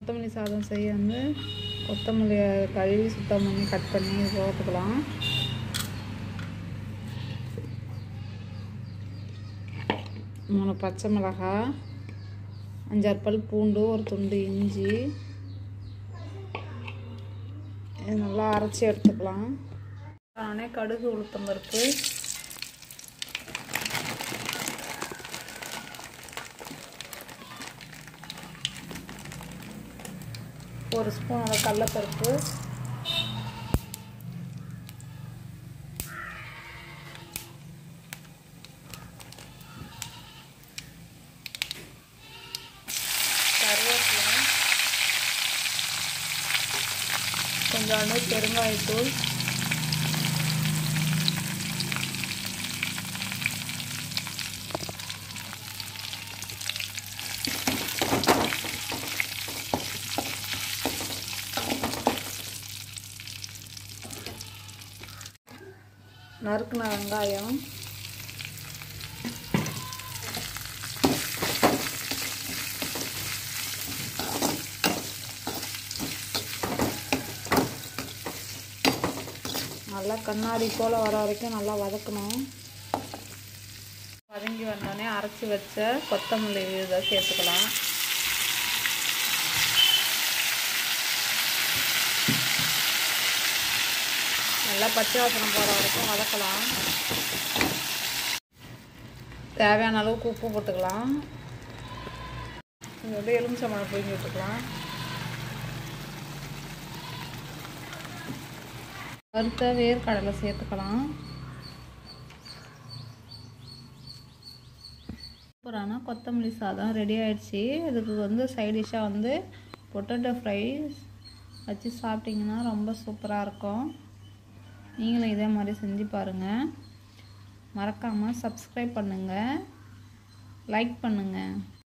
கொத்தமல்லி சாதம் செய்ய வந்து கொத்தமல்லியை கழுவி சுத்தம் பண்ணி கட் பண்ணி போட்டுக்கலாம் மூணு பச்சை மிளகாய் அஞ்சாறு பல் பூண்டு ஒரு துண்டு இஞ்சி இது நல்லா அரைச்சி எடுத்துக்கலாம் நானே கடுகு உளுத்தம் பருப்பு ஒரு ஸ்பூன் அளவு கடலப்பருப்பு கருவேப்பிலை கொஞ்சோண்டு பெருங்காயத்தூள் நறுக்குன வெங்காயம் நல்லா கண்ணாடி போல் வர வரைக்கும் நல்லா வதக்கணும் வதங்கி வந்தோடனே அரைச்சி வச்ச கொத்தமல்லி இதை சேர்த்துக்கலாம் நல்லா பச்சை வாசனம் போகிற வரைக்கும் வதக்கலாம் தேவையான அளவுக்கு உப்பு போட்டுக்கலாம் இதோட எலுமிச்சம்பழம் புழிஞ்சு விட்டுக்கலாம் வறுத்த வேர்க்கடலை சேர்த்துக்கலாம் சூப்பரான கொத்தமல்லி சாதம் ரெடி ஆயிடுச்சு இதுக்கு வந்து சைட் டிஷ்ஷாக வந்து பொட்டேட்டோ ஃப்ரை வச்சு சாப்பிட்டிங்கன்னா ரொம்ப சூப்பராக இருக்கும் நீங்களும் இதே மாதிரி செஞ்சு பாருங்கள் மறக்காமல் சப்ஸ்கிரைப் பண்ணுங்கள் லைக் பண்ணுங்கள்